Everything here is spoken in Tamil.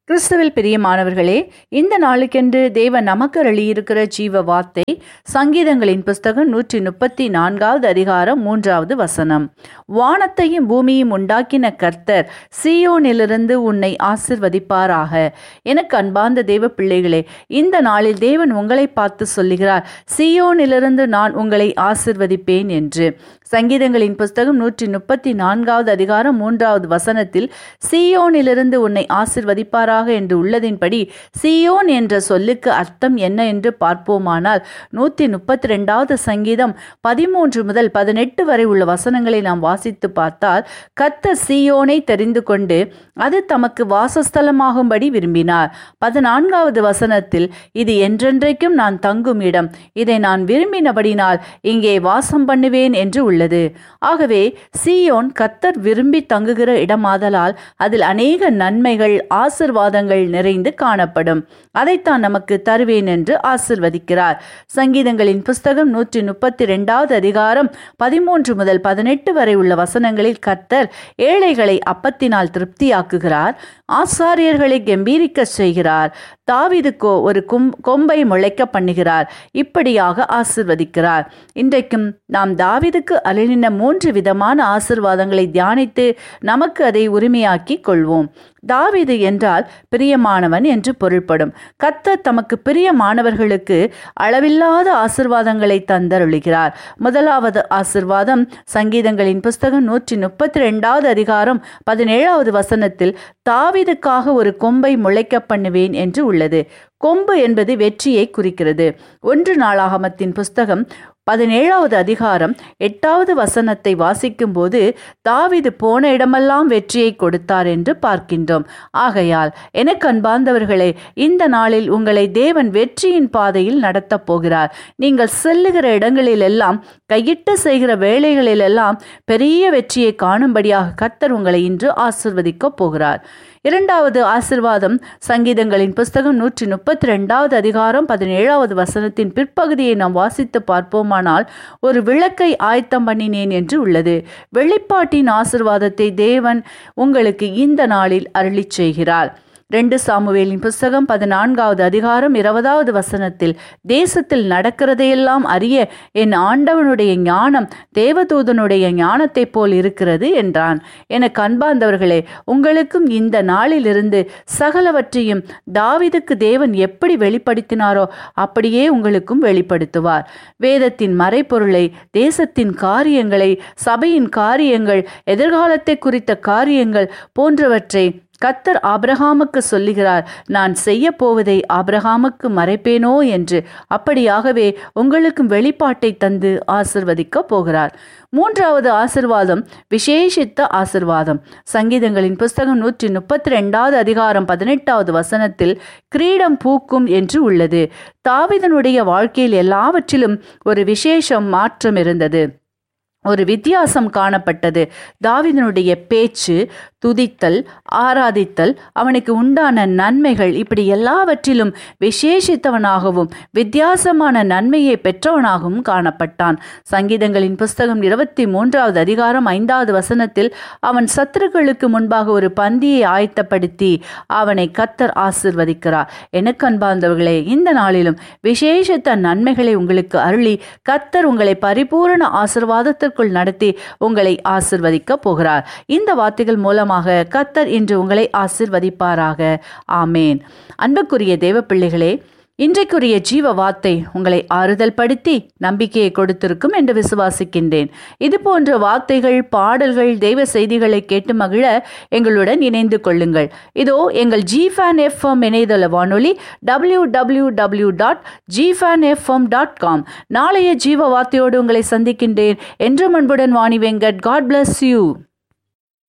கிறிஸ்துவில் பிரியமானவர்களே இந்த நாளுக்கென்று தேவன் நமக்கு அருளியிருக்கிற ஜீவ வார்த்தை சங்கீதங்களின் புஸ்தகம் நூற்றி முப்பத்தி நான்காவது அதிகாரம் மூன்றாவது வசனம் வானத்தையும் பூமியும் உண்டாக்கின கர்த்தர் சீயோனிலிருந்து உன்னை ஆசிர்வதிப்பாராக எனக்கு அன்பார்ந்த தேவ பிள்ளைகளே இந்த நாளில் தேவன் உங்களை பார்த்து சொல்லுகிறார் சீயோனிலிருந்து நான் உங்களை ஆசிர்வதிப்பேன் என்று சங்கீதங்களின் புஸ்தகம் நூற்றி முப்பத்தி நான்காவது அதிகாரம் மூன்றாவது வசனத்தில் சீயோனிலிருந்து உன்னை ஆசிர்வதிப்பாராக என்று உள்ளதின்படி சீயோன் என்ற சொல்லுக்கு அர்த்தம் என்ன என்று பார்ப்போமானால் நூற்றி முப்பத்தி ரெண்டாவது சங்கீதம் பதிமூன்று முதல் பதினெட்டு வரை உள்ள வசனங்களை நாம் வாசித்து பார்த்தால் கத்த சீயோனை தெரிந்து கொண்டு அது தமக்கு வாசஸ்தலமாகும்படி விரும்பினார் பதினான்காவது வசனத்தில் இது என்றென்றைக்கும் நான் தங்கும் இடம் இதை நான் விரும்பினபடினால் இங்கே வாசம் பண்ணுவேன் என்று உள்ளது ஆகவே சீயோன் கத்தர் விரும்பி தங்குகிற இடமாதலால் அதில் அநேக நன்மைகள் ஆசிர்வாதங்கள் நிறைந்து காணப்படும் அதைத்தான் நமக்கு தருவேன் என்று ஆசிர்வதிக்கிறார் சங்கீதங்களின் புஸ்தகம் நூற்றி முப்பத்தி ரெண்டாவது அதிகாரம் பதிமூன்று முதல் பதினெட்டு வரை உள்ள வசனங்களில் கர்த்தர் ஏழைகளை அப்பத்தினால் திருப்தியாக்குகிறார் ஆசாரியர்களை கம்பீரிக்க செய்கிறார் தாவிதுக்கோ ஒரு கும் கொம்பை முளைக்க பண்ணுகிறார் இப்படியாக ஆசிர்வதிக்கிறார் இன்றைக்கும் நாம் தாவிதுக்கு அருளின மூன்று விதமான ஆசிர்வாதங்களை தியானித்து நமக்கு அதை உரிமையாக்கி கொள்வோம் தாவிது என்றால் பிரியமானவன் என்று பொருள்படும் கத்தர் தமக்கு பிரியமானவர்களுக்கு அளவில்லாத ஆசிர்வாதங்களை தந்தருளுகிறார் முதலாவது ஆசிர்வாதம் சங்கீதங்களின் புஸ்தகம் நூற்றி முப்பத்தி ரெண்டாவது அதிகாரம் பதினேழாவது வசனத்தில் தாவிதுக்காக ஒரு கொம்பை முளைக்க பண்ணுவேன் என்று உள்ளது கொம்பு என்பது வெற்றியை குறிக்கிறது ஒன்று நாளாகமத்தின் புஸ்தகம் பதினேழாவது அதிகாரம் எட்டாவது வசனத்தை வாசிக்கும்போது தாவிது போன இடமெல்லாம் வெற்றியை கொடுத்தார் என்று பார்க்கின்றோம் ஆகையால் எனக்கு அன்பார்ந்தவர்களே இந்த நாளில் உங்களை தேவன் வெற்றியின் பாதையில் நடத்தப் போகிறார் நீங்கள் செல்லுகிற இடங்களிலெல்லாம் கையிட்டு செய்கிற வேலைகளிலெல்லாம் பெரிய வெற்றியை காணும்படியாக கர்த்தர் உங்களை இன்று ஆசிர்வதிக்கப் போகிறார் இரண்டாவது ஆசிர்வாதம் சங்கீதங்களின் புஸ்தகம் நூற்றி முப்பத்தி ரெண்டாவது அதிகாரம் பதினேழாவது வசனத்தின் பிற்பகுதியை நாம் வாசித்து பார்ப்போமானால் ஒரு விளக்கை ஆயத்தம் பண்ணினேன் என்று உள்ளது வெளிப்பாட்டின் ஆசிர்வாதத்தை தேவன் உங்களுக்கு இந்த நாளில் அருளிச் செய்கிறார் ரெண்டு சாமுவேலின் புஸ்தகம் பதினான்காவது அதிகாரம் இருபதாவது வசனத்தில் தேசத்தில் நடக்கிறதையெல்லாம் அறிய என் ஆண்டவனுடைய ஞானம் தேவதூதனுடைய ஞானத்தைப் போல் இருக்கிறது என்றான் எனக்கு அன்பார்ந்தவர்களே உங்களுக்கும் இந்த நாளிலிருந்து சகலவற்றையும் தாவிதுக்கு தேவன் எப்படி வெளிப்படுத்தினாரோ அப்படியே உங்களுக்கும் வெளிப்படுத்துவார் வேதத்தின் மறைப்பொருளை தேசத்தின் காரியங்களை சபையின் காரியங்கள் எதிர்காலத்தை குறித்த காரியங்கள் போன்றவற்றை கத்தர் ஆபிரகாமுக்கு சொல்லுகிறார் நான் செய்ய போவதை ஆபிரகாமுக்கு மறைப்பேனோ என்று அப்படியாகவே உங்களுக்கும் வெளிப்பாட்டை தந்து ஆசிர்வதிக்க போகிறார் மூன்றாவது ஆசிர்வாதம் விசேஷித்த ஆசிர்வாதம் சங்கீதங்களின் புஸ்தகம் நூற்றி முப்பத்தி ரெண்டாவது அதிகாரம் பதினெட்டாவது வசனத்தில் கிரீடம் பூக்கும் என்று உள்ளது தாவிதனுடைய வாழ்க்கையில் எல்லாவற்றிலும் ஒரு விசேஷம் மாற்றம் இருந்தது ஒரு வித்தியாசம் காணப்பட்டது தாவிதனுடைய பேச்சு துதித்தல் ஆராதித்தல் அவனுக்கு உண்டான நன்மைகள் இப்படி எல்லாவற்றிலும் விசேஷித்தவனாகவும் வித்தியாசமான நன்மையை பெற்றவனாகவும் காணப்பட்டான் சங்கீதங்களின் புஸ்தகம் இருபத்தி மூன்றாவது அதிகாரம் ஐந்தாவது வசனத்தில் அவன் சத்துருக்களுக்கு முன்பாக ஒரு பந்தியை ஆயத்தப்படுத்தி அவனை கத்தர் ஆசிர்வதிக்கிறார் எனக்கு அன்பார்ந்தவர்களே இந்த நாளிலும் விசேஷத்த நன்மைகளை உங்களுக்கு அருளி கத்தர் உங்களை பரிபூரண ஆசிர்வாதத்திற்குள் நடத்தி உங்களை ஆசிர்வதிக்க போகிறார் இந்த வார்த்தைகள் மூலமாக கத்தர் இன்று உங்களை ஆசிர்வதிப்பாராக ஆமேன் அன்புக்குரிய தேவ பிள்ளைகளே இன்றைக்குரிய ஜீவ வார்த்தை உங்களை ஆறுதல் படுத்தி நம்பிக்கையை கொடுத்திருக்கும் என்று விசுவாசிக்கின்றேன் இது போன்ற வார்த்தைகள் பாடல்கள் தெய்வ செய்திகளை கேட்டு மகிழ எங்களுடன் இணைந்து கொள்ளுங்கள் இதோ எங்கள் ஜிஃபேன் எஃப்எம் இணையதள வானொலி டபிள்யூ டபிள்யூ டபிள்யூ டாட் ஜிஃபேன் எஃப்எம் டாட் காம் நாளைய ஜீவ வார்த்தையோடு உங்களை சந்திக்கின்றேன் என்றும் அன்புடன் Vani Venkat God bless you